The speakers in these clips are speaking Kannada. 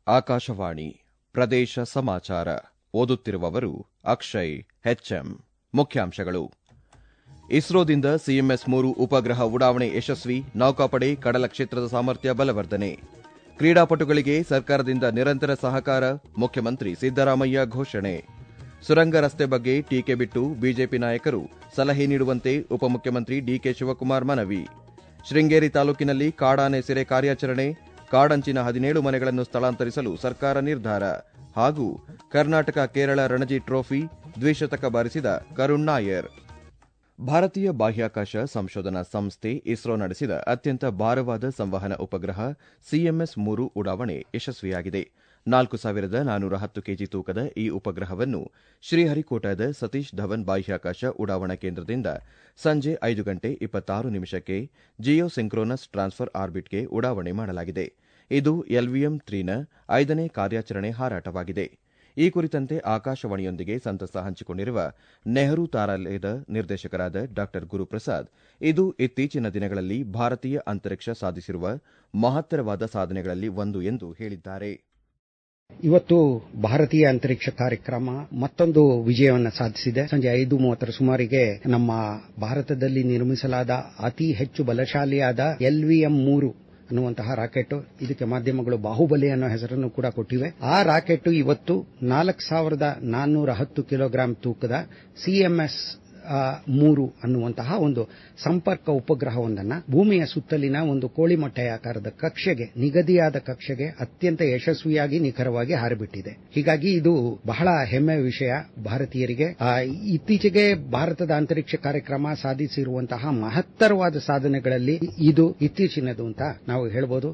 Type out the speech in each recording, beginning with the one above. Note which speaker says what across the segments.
Speaker 1: ಆಕಾಶವಾಣಿ ಪ್ರದೇಶ ಸಮಾಚಾರ ಓದುತ್ತಿರುವವರು ಅಕ್ಷಯ್ ಹೆಚ್ಎಂ ಮುಖ್ಯಾಂಶಗಳು ಇಸ್ರೋದಿಂದ ಸಿಎಂಎಸ್ ಮೂರು ಉಪಗ್ರಹ ಉಡಾವಣೆ ಯಶಸ್ವಿ ನೌಕಾಪಡೆ ಕಡಲ ಕ್ಷೇತ್ರದ ಸಾಮರ್ಥ್ಯ ಬಲವರ್ಧನೆ ಕ್ರೀಡಾಪಟುಗಳಿಗೆ ಸರ್ಕಾರದಿಂದ ನಿರಂತರ ಸಹಕಾರ ಮುಖ್ಯಮಂತ್ರಿ ಸಿದ್ದರಾಮಯ್ಯ ಘೋಷಣೆ ಸುರಂಗ ರಸ್ತೆ ಬಗ್ಗೆ ಟೀಕೆ ಬಿಟ್ಟು ಬಿಜೆಪಿ ನಾಯಕರು ಸಲಹೆ ನೀಡುವಂತೆ ಉಪಮುಖ್ಯಮಂತ್ರಿ ಡಿಕೆ ಶಿವಕುಮಾರ್ ಮನವಿ ಶೃಂಗೇರಿ ತಾಲೂಕಿನಲ್ಲಿ ಕಾಡಾನೆ ಸೆರೆ ಕಾರ್ಯಾಚರಣೆ ಕಾಡಂಚಿನ ಹದಿನೇಳು ಮನೆಗಳನ್ನು ಸ್ಥಳಾಂತರಿಸಲು ಸರ್ಕಾರ ನಿರ್ಧಾರ ಹಾಗೂ ಕರ್ನಾಟಕ ಕೇರಳ ರಣಜಿ ಟ್ರೋಫಿ ದ್ವಿಶತಕ ಬಾರಿಸಿದ ಕರುಣ್ ನಾಯರ್ ಭಾರತೀಯ ಬಾಹ್ಯಾಕಾಶ ಸಂಶೋಧನಾ ಸಂಸ್ಥೆ ಇಸ್ರೋ ನಡೆಸಿದ ಅತ್ಯಂತ ಭಾರವಾದ ಸಂವಹನ ಉಪಗ್ರಹ ಸಿಎಂಎಸ್ ಮೂರು ಉಡಾವಣೆ ಯಶಸ್ವಿಯಾಗಿದೆ ನಾಲ್ಕು ಸಾವಿರದ ನಾನೂರ ಹತ್ತು ಕೆಜಿ ತೂಕದ ಈ ಉಪಗ್ರಹವನ್ನು ಶ್ರೀಹರಿಕೋಟಾದ ಸತೀಶ್ ಧವನ್ ಬಾಹ್ಯಾಕಾಶ ಉಡಾವಣಾ ಕೇಂದ್ರದಿಂದ ಸಂಜೆ ಐದು ಗಂಟೆ ಇಪ್ಪತ್ತಾರು ನಿಮಿಷಕ್ಕೆ ಜಿಯೋ ಸಿಂಕ್ರೋನಸ್ ಟ್ರಾನ್ಸ್ಫರ್ ಆರ್ಬಿಟ್ಗೆ ಉಡಾವಣೆ ಮಾಡಲಾಗಿದೆ ಇದು ಎಲ್ವಿಎಂ ತ್ರೀನ ಐದನೇ ಕಾರ್ಯಾಚರಣೆ ಹಾರಾಟವಾಗಿದೆ ಈ ಕುರಿತಂತೆ ಆಕಾಶವಾಣಿಯೊಂದಿಗೆ ಸಂತಸ ಹಂಚಿಕೊಂಡಿರುವ ನೆಹರು ತಾರಾಲಯದ ನಿರ್ದೇಶಕರಾದ ಡಾ ಗುರುಪ್ರಸಾದ್ ಇದು ಇತ್ತೀಚಿನ ದಿನಗಳಲ್ಲಿ ಭಾರತೀಯ ಅಂತರಿಕ್ಷ ಸಾಧಿಸಿರುವ ಮಹತ್ತರವಾದ ಸಾಧನೆಗಳಲ್ಲಿ ಒಂದು ಎಂದು ಹೇಳಿದ್ದಾರೆ
Speaker 2: ಇವತ್ತು ಭಾರತೀಯ ಅಂತರಿಕ್ಷ ಕಾರ್ಯಕ್ರಮ ಮತ್ತೊಂದು ವಿಜಯವನ್ನು ಸಾಧಿಸಿದೆ ಸಂಜೆ ಐದು ಮೂವತ್ತರ ಸುಮಾರಿಗೆ ನಮ್ಮ ಭಾರತದಲ್ಲಿ ನಿರ್ಮಿಸಲಾದ ಅತಿ ಹೆಚ್ಚು ಬಲಶಾಲಿಯಾದ ಎಲ್ವಿಎಂ ಮೂರು ಅನ್ನುವಂತಹ ರಾಕೆಟ್ ಇದಕ್ಕೆ ಮಾಧ್ಯಮಗಳು ಬಾಹುಬಲಿ ಅನ್ನೋ ಹೆಸರನ್ನು ಕೂಡ ಕೊಟ್ಟಿವೆ ಆ ರಾಕೆಟ್ ಇವತ್ತು ನಾಲ್ಕು ಸಾವಿರದ ನಾನ್ನೂರ ಹತ್ತು ಕಿಲೋಗ್ರಾಂ ತೂಕದ ಸಿಎಂಎಸ್ ಮೂರು ಅನ್ನುವಂತಹ ಒಂದು ಸಂಪರ್ಕ ಉಪಗ್ರಹವೊಂದನ್ನು ಭೂಮಿಯ ಸುತ್ತಲಿನ ಒಂದು ಕೋಳಿಮೊಟ್ಟೆಯ ಆಕಾರದ ಕಕ್ಷೆಗೆ ನಿಗದಿಯಾದ ಕಕ್ಷೆಗೆ ಅತ್ಯಂತ ಯಶಸ್ವಿಯಾಗಿ ನಿಖರವಾಗಿ ಹಾರಿಬಿಟ್ಟಿದೆ ಹೀಗಾಗಿ ಇದು ಬಹಳ ಹೆಮ್ಮೆಯ ವಿಷಯ ಭಾರತೀಯರಿಗೆ ಇತ್ತೀಚೆಗೆ ಭಾರತದ ಅಂತರಿಕ್ಷ ಕಾರ್ಯಕ್ರಮ ಸಾಧಿಸಿರುವಂತಹ ಮಹತ್ತರವಾದ ಸಾಧನೆಗಳಲ್ಲಿ ಇದು ಇತ್ತೀಚಿನದು ಅಂತ ನಾವು ಹೇಳಬಹುದು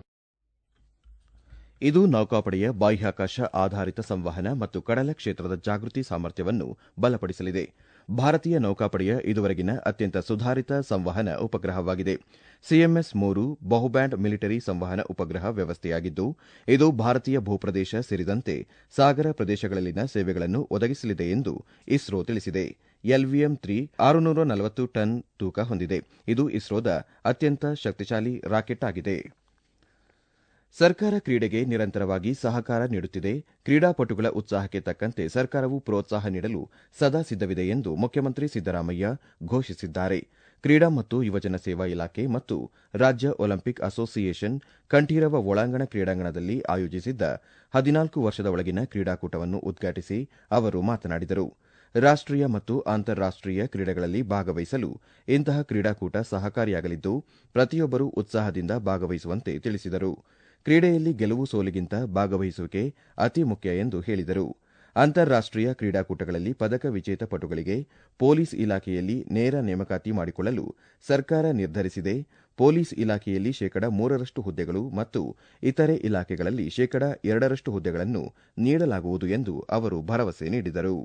Speaker 1: ಇದು ನೌಕಾಪಡೆಯ ಬಾಹ್ಯಾಕಾಶ ಆಧಾರಿತ ಸಂವಹನ ಮತ್ತು ಕಡಲ ಕ್ಷೇತ್ರದ ಜಾಗೃತಿ ಸಾಮರ್ಥ್ಯವನ್ನು ಬಲಪಡಿಸಲಿದೆ ಭಾರತೀಯ ನೌಕಾಪಡೆಯ ಇದುವರೆಗಿನ ಅತ್ಯಂತ ಸುಧಾರಿತ ಸಂವಹನ ಉಪಗ್ರಹವಾಗಿದೆ ಸಿಎಂಎಸ್ ಮೂರು ಬಹುಬ್ಯಾಂಡ್ ಮಿಲಿಟರಿ ಸಂವಹನ ಉಪಗ್ರಹ ವ್ಯವಸ್ಥೆಯಾಗಿದ್ದು ಇದು ಭಾರತೀಯ ಭೂಪ್ರದೇಶ ಸೇರಿದಂತೆ ಸಾಗರ ಪ್ರದೇಶಗಳಲ್ಲಿನ ಸೇವೆಗಳನ್ನು ಒದಗಿಸಲಿದೆ ಎಂದು ಇಸ್ರೋ ತಿಳಿಸಿದೆ ಎಲ್ವಿಎಂ ತ್ರೀ ಆರುನೂರ ನಲವತ್ತು ಟನ್ ತೂಕ ಹೊಂದಿದೆ ಇದು ಇಸ್ರೋದ ಅತ್ಯಂತ ಶಕ್ತಿಶಾಲಿ ರಾಕೆಟ್ ಆಗಿದೆ ಸರ್ಕಾರ ಕ್ರೀಡೆಗೆ ನಿರಂತರವಾಗಿ ಸಹಕಾರ ನೀಡುತ್ತಿದೆ ಕ್ರೀಡಾಪಟುಗಳ ಉತ್ಸಾಹಕ್ಕೆ ತಕ್ಕಂತೆ ಸರ್ಕಾರವು ಪ್ರೋತ್ಸಾಹ ನೀಡಲು ಸದಾ ಸಿದ್ದವಿದೆ ಎಂದು ಮುಖ್ಯಮಂತ್ರಿ ಸಿದ್ದರಾಮಯ್ಯ ಘೋಷಿಸಿದ್ದಾರೆ ಕ್ರೀಡಾ ಮತ್ತು ಯುವಜನ ಸೇವಾ ಇಲಾಖೆ ಮತ್ತು ರಾಜ್ಯ ಒಲಿಂಪಿಕ್ ಅಸೋಸಿಯೇಷನ್ ಕಂಠೀರವ ಒಳಾಂಗಣ ಕ್ರೀಡಾಂಗಣದಲ್ಲಿ ಆಯೋಜಿಸಿದ್ದ ಹದಿನಾಲ್ಕು ವರ್ಷದ ಒಳಗಿನ ಕ್ರೀಡಾಕೂಟವನ್ನು ಉದ್ಘಾಟಿಸಿ ಅವರು ಮಾತನಾಡಿದರು ರಾಷ್ಟೀಯ ಮತ್ತು ಅಂತಾರಾಷ್ಟೀಯ ಕ್ರೀಡೆಗಳಲ್ಲಿ ಭಾಗವಹಿಸಲು ಇಂತಹ ಕ್ರೀಡಾಕೂಟ ಸಹಕಾರಿಯಾಗಲಿದ್ದು ಪ್ರತಿಯೊಬ್ಬರೂ ಉತ್ಸಾಹದಿಂದ ಭಾಗವಹಿಸುವಂತೆ ತಿಳಿಸಿದರು ಕ್ರೀಡೆಯಲ್ಲಿ ಗೆಲುವು ಸೋಲಿಗಿಂತ ಭಾಗವಹಿಸುವಿಕೆ ಅತಿ ಮುಖ್ಯ ಎಂದು ಹೇಳಿದರು ಅಂತಾರಾಷ್ಟೀಯ ಕ್ರೀಡಾಕೂಟಗಳಲ್ಲಿ ಪದಕ ವಿಜೇತ ಪಟುಗಳಿಗೆ ಪೊಲೀಸ್ ಇಲಾಖೆಯಲ್ಲಿ ನೇರ ನೇಮಕಾತಿ ಮಾಡಿಕೊಳ್ಳಲು ಸರ್ಕಾರ ನಿರ್ಧರಿಸಿದೆ ಪೊಲೀಸ್ ಇಲಾಖೆಯಲ್ಲಿ ಶೇಕಡ ಮೂರರಷ್ಟು ಹುದ್ದೆಗಳು ಮತ್ತು ಇತರೆ ಇಲಾಖೆಗಳಲ್ಲಿ ಶೇಕಡ ಎರಡರಷ್ಟು ಹುದ್ದೆಗಳನ್ನು ನೀಡಲಾಗುವುದು ಎಂದು ಅವರು ಭರವಸೆ ನೀಡಿದರು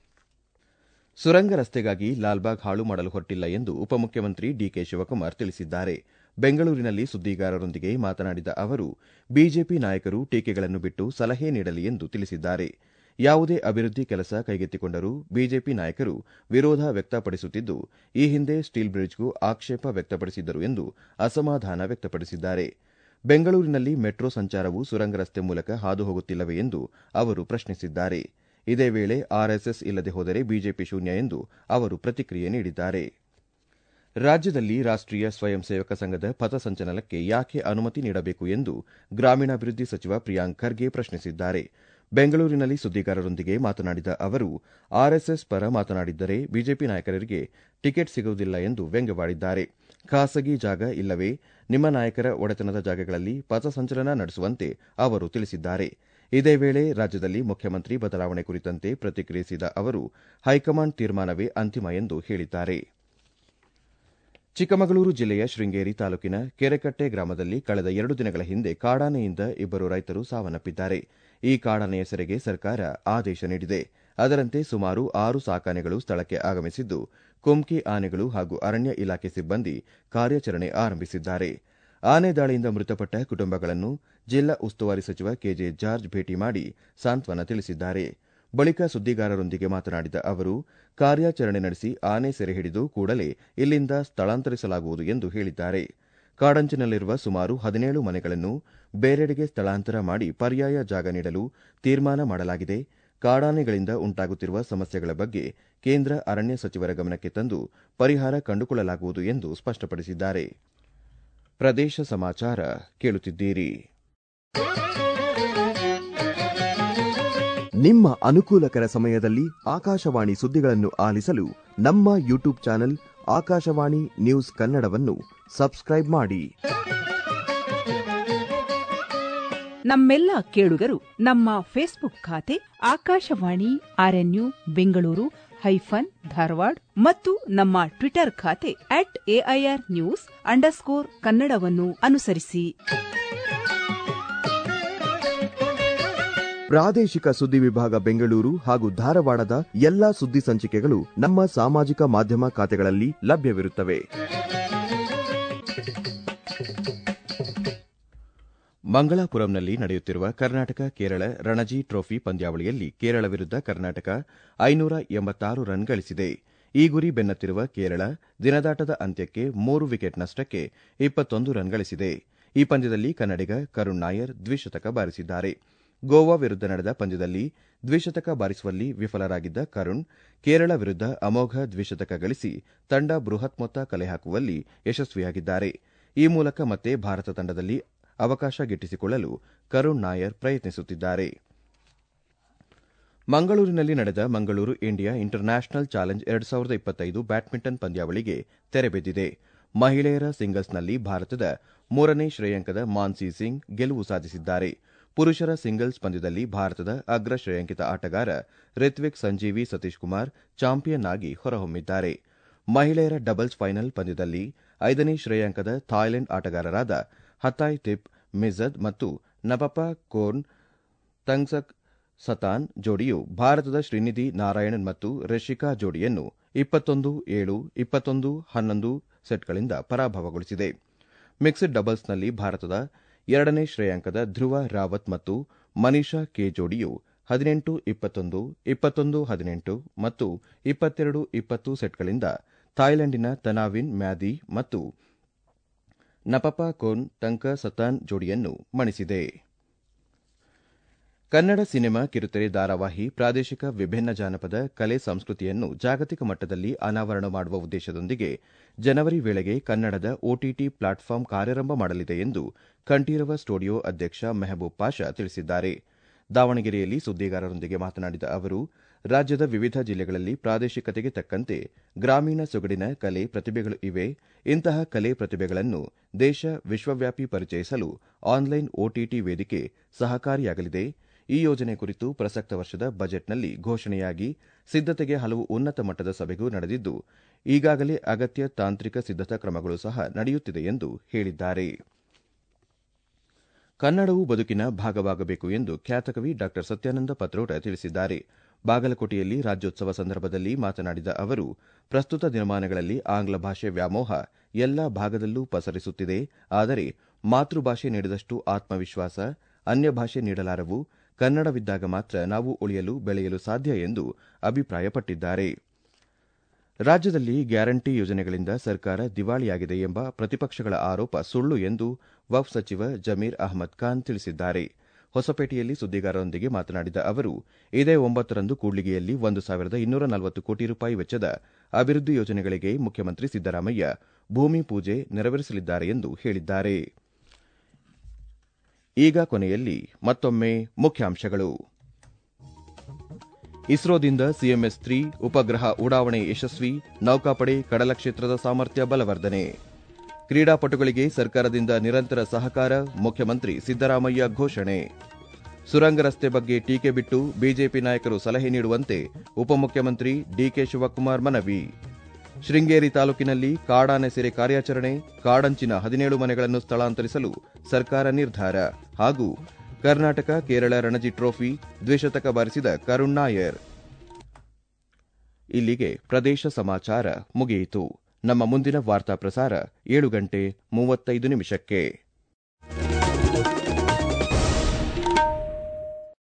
Speaker 1: ಸುರಂಗ ರಸ್ತೆಗಾಗಿ ಲಾಲ್ಬಾಗ್ ಹಾಳು ಮಾಡಲು ಹೊರಟಿಲ್ಲ ಎಂದು ಉಪಮುಖ್ಯಮಂತ್ರಿ ಡಿಕೆ ಶಿವಕುಮಾರ್ ತಿಳಿಸಿದ್ದಾರೆ ಬೆಂಗಳೂರಿನಲ್ಲಿ ಸುದ್ದಿಗಾರರೊಂದಿಗೆ ಮಾತನಾಡಿದ ಅವರು ಬಿಜೆಪಿ ನಾಯಕರು ಟೀಕೆಗಳನ್ನು ಬಿಟ್ಟು ಸಲಹೆ ನೀಡಲಿ ಎಂದು ತಿಳಿಸಿದ್ದಾರೆ ಯಾವುದೇ ಅಭಿವೃದ್ಧಿ ಕೆಲಸ ಕೈಗೆತ್ತಿಕೊಂಡರೂ ಬಿಜೆಪಿ ನಾಯಕರು ವಿರೋಧ ವ್ಯಕ್ತಪಡಿಸುತ್ತಿದ್ದು ಈ ಹಿಂದೆ ಸ್ಟೀಲ್ ಬ್ರಿಡ್ಜ್ಗೂ ಆಕ್ಷೇಪ ವ್ಯಕ್ತಪಡಿಸಿದ್ದರು ಎಂದು ಅಸಮಾಧಾನ ವ್ಯಕ್ತಪಡಿಸಿದ್ದಾರೆ ಬೆಂಗಳೂರಿನಲ್ಲಿ ಮೆಟ್ರೋ ಸಂಚಾರವು ಸುರಂಗ ರಸ್ತೆ ಮೂಲಕ ಹಾದು ಹೋಗುತ್ತಿಲ್ಲವೇ ಎಂದು ಅವರು ಪ್ರಶ್ನಿಸಿದ್ದಾರೆ ಇದೇ ವೇಳೆ ಆರ್ಎಸ್ಎಸ್ ಇಲ್ಲದೆ ಹೋದರೆ ಬಿಜೆಪಿ ಶೂನ್ಯ ಎಂದು ಅವರು ಪ್ರತಿಕ್ರಿಯೆ ನೀಡಿದ್ದಾರೆ ರಾಜ್ಯದಲ್ಲಿ ರಾಷ್ಟೀಯ ಸ್ವಯಂ ಸೇವಕ ಸಂಘದ ಪಥಸಂಚಲನಕ್ಕೆ ಯಾಕೆ ಅನುಮತಿ ನೀಡಬೇಕು ಎಂದು ಗ್ರಾಮೀಣಾಭಿವೃದ್ಧಿ ಸಚಿವ ಪ್ರಿಯಾಂಕ್ ಖರ್ಗೆ ಪ್ರಶ್ನಿಸಿದ್ದಾರೆ ಬೆಂಗಳೂರಿನಲ್ಲಿ ಸುದ್ದಿಗಾರರೊಂದಿಗೆ ಮಾತನಾಡಿದ ಅವರು ಆರ್ಎಸ್ಎಸ್ ಪರ ಮಾತನಾಡಿದ್ದರೆ ಬಿಜೆಪಿ ನಾಯಕರಿಗೆ ಟಿಕೆಟ್ ಸಿಗುವುದಿಲ್ಲ ಎಂದು ವ್ಯಂಗ್ಯವಾಡಿದ್ದಾರೆ ಖಾಸಗಿ ಜಾಗ ಇಲ್ಲವೇ ನಿಮ್ಮ ನಾಯಕರ ಒಡೆತನದ ಜಾಗಗಳಲ್ಲಿ ಪಥಸಂಚಲನ ನಡೆಸುವಂತೆ ಅವರು ತಿಳಿಸಿದ್ದಾರೆ ಇದೇ ವೇಳೆ ರಾಜ್ಯದಲ್ಲಿ ಮುಖ್ಯಮಂತ್ರಿ ಬದಲಾವಣೆ ಕುರಿತಂತೆ ಪ್ರತಿಕ್ರಿಯಿಸಿದ ಅವರು ಹೈಕಮಾಂಡ್ ತೀರ್ಮಾನವೇ ಅಂತಿಮ ಎಂದು ಹೇಳಿದ್ದಾರೆ ಚಿಕ್ಕಮಗಳೂರು ಜಿಲ್ಲೆಯ ಶೃಂಗೇರಿ ತಾಲೂಕಿನ ಕೆರೆಕಟ್ಟೆ ಗ್ರಾಮದಲ್ಲಿ ಕಳೆದ ಎರಡು ದಿನಗಳ ಹಿಂದೆ ಕಾಡಾನೆಯಿಂದ ಇಬ್ಬರು ರೈತರು ಸಾವನ್ನಪ್ಪಿದ್ದಾರೆ ಈ ಕಾಡಾನೆಯ ಸೆರೆಗೆ ಸರ್ಕಾರ ಆದೇಶ ನೀಡಿದೆ ಅದರಂತೆ ಸುಮಾರು ಆರು ಸಾಕಾನೆಗಳು ಸ್ಥಳಕ್ಕೆ ಆಗಮಿಸಿದ್ದು ಕುಮ್ಕಿ ಆನೆಗಳು ಹಾಗೂ ಅರಣ್ಯ ಇಲಾಖೆ ಸಿಬ್ಬಂದಿ ಕಾರ್ಯಾಚರಣೆ ಆರಂಭಿಸಿದ್ದಾರೆ ಆನೆ ದಾಳಿಯಿಂದ ಮೃತಪಟ್ಟ ಕುಟುಂಬಗಳನ್ನು ಜಿಲ್ಲಾ ಉಸ್ತುವಾರಿ ಸಚಿವ ಕೆಜೆ ಜಾರ್ಜ್ ಭೇಟಿ ಮಾಡಿ ಸಾಂತ್ವನ ತಿಳಿಸಿದ್ದಾರೆ ಬಳಿಕ ಸುದ್ದಿಗಾರರೊಂದಿಗೆ ಮಾತನಾಡಿದ ಅವರು ಕಾರ್ಯಾಚರಣೆ ನಡೆಸಿ ಆನೆ ಸೆರೆ ಹಿಡಿದು ಕೂಡಲೇ ಇಲ್ಲಿಂದ ಸ್ಥಳಾಂತರಿಸಲಾಗುವುದು ಎಂದು ಹೇಳಿದ್ದಾರೆ ಕಾಡಂಚಿನಲ್ಲಿರುವ ಸುಮಾರು ಹದಿನೇಳು ಮನೆಗಳನ್ನು ಬೇರೆಡೆಗೆ ಸ್ಥಳಾಂತರ ಮಾಡಿ ಪರ್ಯಾಯ ಜಾಗ ನೀಡಲು ತೀರ್ಮಾನ ಮಾಡಲಾಗಿದೆ ಕಾಡಾನೆಗಳಿಂದ ಉಂಟಾಗುತ್ತಿರುವ ಸಮಸ್ಯೆಗಳ ಬಗ್ಗೆ ಕೇಂದ್ರ ಅರಣ್ಯ ಸಚಿವರ ಗಮನಕ್ಕೆ ತಂದು ಪರಿಹಾರ ಕಂಡುಕೊಳ್ಳಲಾಗುವುದು ಎಂದು ಸ್ಪಷ್ಟಪಡಿಸಿದ್ದಾರೆ ಪ್ರದೇಶ ಸಮಾಚಾರ ಕೇಳುತ್ತಿದ್ದೀರಿ
Speaker 3: ನಿಮ್ಮ ಅನುಕೂಲಕರ ಸಮಯದಲ್ಲಿ ಆಕಾಶವಾಣಿ ಸುದ್ದಿಗಳನ್ನು ಆಲಿಸಲು ನಮ್ಮ ಯೂಟ್ಯೂಬ್ ಚಾನೆಲ್ ಆಕಾಶವಾಣಿ ನ್ಯೂಸ್ ಕನ್ನಡವನ್ನು ಸಬ್ಸ್ಕ್ರೈಬ್ ಮಾಡಿ
Speaker 4: ನಮ್ಮೆಲ್ಲ ಕೇಳುಗರು ನಮ್ಮ ಫೇಸ್ಬುಕ್ ಖಾತೆ ಆಕಾಶವಾಣಿ ಆರ್ಎನ್ಯು ಬೆಂಗಳೂರು ಹೈಫನ್ ಧಾರವಾಡ ಮತ್ತು ನಮ್ಮ ಟ್ವಿಟರ್ ಖಾತೆ ಅಟ್ ಎಐಆರ್ ನ್ಯೂಸ್ ಅಂಡರ್ಸ್ಕೋರ್ ಕನ್ನಡವನ್ನು ಅನುಸರಿಸಿ
Speaker 3: ಪ್ರಾದೇಶಿಕ ಸುದ್ದಿ ವಿಭಾಗ ಬೆಂಗಳೂರು ಹಾಗೂ ಧಾರವಾಡದ ಎಲ್ಲಾ ಸುದ್ದಿ ಸಂಚಿಕೆಗಳು ನಮ್ಮ ಸಾಮಾಜಿಕ ಮಾಧ್ಯಮ ಖಾತೆಗಳಲ್ಲಿ ಲಭ್ಯವಿರುತ್ತವೆ
Speaker 1: ಮಂಗಳಾಪುರಂನಲ್ಲಿ ನಡೆಯುತ್ತಿರುವ ಕರ್ನಾಟಕ ಕೇರಳ ರಣಜಿ ಟ್ರೋಫಿ ಪಂದ್ಯಾವಳಿಯಲ್ಲಿ ಕೇರಳ ವಿರುದ್ಧ ಕರ್ನಾಟಕ ಐನೂರ ಎಂಬತ್ತಾರು ರನ್ ಗಳಿಸಿದೆ ಈ ಗುರಿ ಬೆನ್ನತ್ತಿರುವ ಕೇರಳ ದಿನದಾಟದ ಅಂತ್ಯಕ್ಕೆ ಮೂರು ವಿಕೆಟ್ ನಷ್ಟಕ್ಕೆ ಇಪ್ಪತ್ತೊಂದು ರನ್ ಗಳಿಸಿದೆ ಈ ಪಂದ್ಯದಲ್ಲಿ ಕನ್ನಡಿಗ ಕರುಣ್ ನಾಯರ್ ದ್ವಿಶತಕ ಬಾರಿಸಿದ್ದಾರೆ ಗೋವಾ ವಿರುದ್ಧ ನಡೆದ ಪಂದ್ಯದಲ್ಲಿ ದ್ವಿಶತಕ ಬಾರಿಸುವಲ್ಲಿ ವಿಫಲರಾಗಿದ್ದ ಕರುಣ್ ಕೇರಳ ವಿರುದ್ಧ ಅಮೋಘ ದ್ವಿಶತಕ ಗಳಿಸಿ ತಂಡ ಬೃಹತ್ ಮೊತ್ತ ಕಲೆ ಹಾಕುವಲ್ಲಿ ಯಶಸ್ವಿಯಾಗಿದ್ದಾರೆ ಈ ಮೂಲಕ ಮತ್ತೆ ಭಾರತ ತಂಡದಲ್ಲಿ ಅವಕಾಶ ಗಿಟ್ಟಿಸಿಕೊಳ್ಳಲು ಕರುಣ್ ನಾಯರ್ ಪ್ರಯತ್ನಿಸುತ್ತಿದ್ದಾರೆ ಮಂಗಳೂರಿನಲ್ಲಿ ನಡೆದ Mangaluru India international challenge ಎರಡು ಸಾವಿರದ ಇಪ್ಪತ್ತೈದು ಬ್ಯಾಡ್ಮಿಂಟನ್ ಪಂದ್ಯಾವಳಿಗೆ ತೆರೆಬಿದ್ದಿದೆ ಮಹಿಳೆಯರ ಸಿಂಗಲ್ಸ್ನಲ್ಲಿ ಭಾರತದ ಮೂರನೇ ಶ್ರೇಯಾಂಕದ ಮಾನ್ಸಿ ಸಿಂಗ್ ಗೆಲುವು ಸಾಧಿಸಿದ್ದಾರೆ ಪುರುಷರ ಸಿಂಗಲ್ಸ್ ಪಂದ್ಯದಲ್ಲಿ ಭಾರತದ ಅಗ್ರ ಶ್ರೇಯಾಂಕಿತ ಆಟಗಾರ ರಿತ್ವಿಕ್ ಸಂಜೀವಿ ಸತೀಶ್ ಕುಮಾರ್ ಚಾಂಪಿಯನ್ ಆಗಿ ಹೊರಹೊಮ್ಮಿದ್ದಾರೆ ಮಹಿಳೆಯರ ಡಬಲ್ಸ್ ಫೈನಲ್ ಪಂದ್ಯದಲ್ಲಿ ಐದನೇ ಶ್ರೇಯಾಂಕದ ಥಾಯ್ಲೆಂಡ್ ಆಟಗಾರರಾದ ಹತಾಯ್ ತಿಪ್ ಮಿಜದ್ ಮತ್ತು ನಪಪ ಕೋರ್ನ್ ತಂಗ್ಸಕ್ ಸತಾನ್ ಜೋಡಿಯು ಭಾರತದ ಶ್ರೀನಿಧಿ ನಾರಾಯಣನ್ ಮತ್ತು ರಶಿಕಾ ಜೋಡಿಯನ್ನು ಇಪ್ಪತ್ತೊಂದು ಏಳು ಇಪ್ಪತ್ತೊಂದು ಹನ್ನೊಂದು ಸೆಟ್ಗಳಿಂದ ಪರಾಭವಗೊಳಿಸಿದೆ ಮಿಕ್ಸ್ಡ್ ಡಬಲ್ಸ್ನಲ್ಲಿ ಭಾರತದ ಎರಡನೇ ಶ್ರೇಯಾಂಕದ ಧ್ರುವ ರಾವತ್ ಮತ್ತು ಮನೀಷಾ ಕೆ ಜೋಡಿಯು ಹದಿನೆಂಟು ಇಪ್ಪತ್ತೊಂದು ಇಪ್ಪತ್ತೊಂದು ಹದಿನೆಂಟು ಮತ್ತು ಇಪ್ಪತ್ತೆರಡು ಇಪ್ಪತ್ತು ಸೆಟ್ಗಳಿಂದ ಥಾಯ್ಲೆಂಡಿನ ತನಾವಿನ್ ಮ್ಯಾದಿ ಮತ್ತು ನಪಪ ಕೋನ್ ತಂಕ ಸತಾನ್ ಜೋಡಿಯನ್ನು ಮಣಿಸಿದೆ ಕನ್ನಡ ಸಿನಿಮಾ ಕಿರುತೆರೆ ಧಾರಾವಾಹಿ ಪ್ರಾದೇಶಿಕ ವಿಭಿನ್ನ ಜಾನಪದ ಕಲೆ ಸಂಸ್ಕೃತಿಯನ್ನು ಜಾಗತಿಕ ಮಟ್ಟದಲ್ಲಿ ಅನಾವರಣ ಮಾಡುವ ಉದ್ದೇಶದೊಂದಿಗೆ ಜನವರಿ ವೇಳೆಗೆ ಕನ್ನಡದ ಒಟಿಟಿ ಪ್ಲಾಟ್ಫಾರ್ಮ್ ಕಾರ್ಯಾರಂಭ ಮಾಡಲಿದೆ ಎಂದು ಕಂಠೀರವ ಸ್ಟುಡಿಯೋ ಅಧ್ಯಕ್ಷ ಮೆಹಬೂಬ್ ಪಾಷಾ ತಿಳಿಸಿದ್ದಾರೆ ದಾವಣಗೆರೆಯಲ್ಲಿ ಸುದ್ದಿಗಾರರೊಂದಿಗೆ ಮಾತನಾಡಿದ ಅವರು ರಾಜ್ಯದ ವಿವಿಧ ಜಿಲ್ಲೆಗಳಲ್ಲಿ ಪ್ರಾದೇಶಿಕತೆಗೆ ತಕ್ಕಂತೆ ಗ್ರಾಮೀಣ ಸೊಗಡಿನ ಕಲೆ ಪ್ರತಿಭೆಗಳು ಇವೆ ಇಂತಹ ಕಲೆ ಪ್ರತಿಭೆಗಳನ್ನು ದೇಶ ವಿಶ್ವವ್ಯಾಪಿ ಪರಿಚಯಿಸಲು ಆನ್ಲೈನ್ ಒಟಿಟಿ ವೇದಿಕೆ ಸಹಕಾರಿಯಾಗಲಿದೆ ಈ ಯೋಜನೆ ಕುರಿತು ಪ್ರಸಕ್ತ ವರ್ಷದ ಬಜೆಟ್ನಲ್ಲಿ ಘೋಷಣೆಯಾಗಿ ಸಿದ್ದತೆಗೆ ಹಲವು ಉನ್ನತ ಮಟ್ಟದ ಸಭೆಗೂ ನಡೆದಿದ್ದು ಈಗಾಗಲೇ ಅಗತ್ಯ ತಾಂತ್ರಿಕ ಸಿದ್ದತಾ ಕ್ರಮಗಳು ಸಹ ನಡೆಯುತ್ತಿದೆ ಎಂದು ಹೇಳಿದ್ದಾರೆ ಕನ್ನಡವು ಬದುಕಿನ ಭಾಗವಾಗಬೇಕು ಎಂದು ಖ್ಯಾತಕವಿ ಡಾ ಸತ್ಯಾನಂದ ಪತ್ರೋಟ ತಿಳಿಸಿದ್ದಾರೆ ಬಾಗಲಕೋಟೆಯಲ್ಲಿ ರಾಜ್ಯೋತ್ಸವ ಸಂದರ್ಭದಲ್ಲಿ ಮಾತನಾಡಿದ ಅವರು ಪ್ರಸ್ತುತ ದಿನಮಾನಗಳಲ್ಲಿ ಆಂಗ್ಲ ಭಾಷೆ ವ್ಯಾಮೋಹ ಎಲ್ಲಾ ಭಾಗದಲ್ಲೂ ಪಸರಿಸುತ್ತಿದೆ ಆದರೆ ಮಾತೃಭಾಷೆ ನೀಡಿದಷ್ಟು ಆತ್ಮವಿಶ್ವಾಸ ಅನ್ಯ ಭಾಷೆ ನೀಡಲಾರವು ಕನ್ನಡವಿದ್ದಾಗ ಮಾತ್ರ ನಾವು ಉಳಿಯಲು ಬೆಳೆಯಲು ಸಾಧ್ಯ ಎಂದು ಅಭಿಪ್ರಾಯಪಟ್ಟಿದ್ದಾರೆ ರಾಜ್ಯದಲ್ಲಿ ಗ್ಯಾರಂಟಿ ಯೋಜನೆಗಳಿಂದ ಸರ್ಕಾರ ದಿವಾಳಿಯಾಗಿದೆ ಎಂಬ ಪ್ರತಿಪಕ್ಷಗಳ ಆರೋಪ ಸುಳ್ಳು ಎಂದು ವಫ್ ಸಚಿವ ಜಮೀರ್ ಅಹ್ಮದ್ ಖಾನ್ ತಿಳಿಸಿದ್ದಾರೆ ಹೊಸಪೇಟೆಯಲ್ಲಿ ಸುದ್ದಿಗಾರರೊಂದಿಗೆ ಮಾತನಾಡಿದ ಅವರು ಇದೇ ಒಂಬತ್ತರಂದು ಕೂಡ್ಲಿಗಿಯಲ್ಲಿ ಒಂದು ಸಾವಿರದ ಇನ್ನೂರ ನಲವತ್ತು ಕೋಟಿ ರೂಪಾಯಿ ವೆಚ್ಚದ ಅಭಿವೃದ್ಧಿ ಯೋಜನೆಗಳಿಗೆ ಮುಖ್ಯಮಂತ್ರಿ ಸಿದ್ದರಾಮಯ್ಯ ಭೂಮಿ ಪೂಜೆ ನೆರವೇರಿಸಲಿದ್ದಾರೆ ಎಂದು ಹೇಳಿದ್ದಾರೆ ಈಗ ಕೊನೆಯಲ್ಲಿ ಮತ್ತೊಮ್ಮೆ ಮುಖ್ಯಾಂಶಗಳು ಇಸ್ರೋದಿಂದ ಸಿಎಂಎಸ್ ತ್ರೀ ಉಪಗ್ರಹ ಉಡಾವಣೆ ಯಶಸ್ವಿ ನೌಕಾಪಡೆ ಕಡಲ ಕ್ಷೇತ್ರದ ಸಾಮರ್ಥ್ಯ ಬಲವರ್ಧನೆ ಕ್ರೀಡಾಪಟುಗಳಿಗೆ ಸರ್ಕಾರದಿಂದ ನಿರಂತರ ಸಹಕಾರ ಮುಖ್ಯಮಂತ್ರಿ ಸಿದ್ದರಾಮಯ್ಯ ಘೋಷಣೆ ಸುರಂಗ ರಸ್ತೆ ಬಗ್ಗೆ ಟೀಕೆ ಬಿಟ್ಟು ಬಿಜೆಪಿ ನಾಯಕರು ಸಲಹೆ ನೀಡುವಂತೆ ಉಪಮುಖ್ಯಮಂತ್ರಿ ಡಿಕೆ ಶಿವಕುಮಾರ್ ಮನವಿ ಶೃಂಗೇರಿ ತಾಲೂಕಿನಲ್ಲಿ ಕಾಡಾನೆ ಸೆರೆ ಕಾರ್ಯಾಚರಣೆ ಕಾಡಂಚಿನ ಹದಿನೇಳು ಮನೆಗಳನ್ನು ಸ್ಥಳಾಂತರಿಸಲು ಸರ್ಕಾರ ನಿರ್ಧಾರ ಹಾಗೂ ಕರ್ನಾಟಕ ಕೇರಳ ರಣಜಿ ಟ್ರೋಫಿ ದ್ವಿಶತಕ ಬಾರಿಸಿದ ಕರುಣ್ ನಾಯರ್ ಇಲ್ಲಿಗೆ ಪ್ರದೇಶ ಸಮಾಚಾರ ಮುಗಿಯಿತು ನಮ್ಮ ಮುಂದಿನ ವಾರ್ತಾ ಪ್ರಸಾರ ಏಳು ಗಂಟೆ ಮೂವತ್ತೈದು ನಿಮಿಷಕ್ಕೆ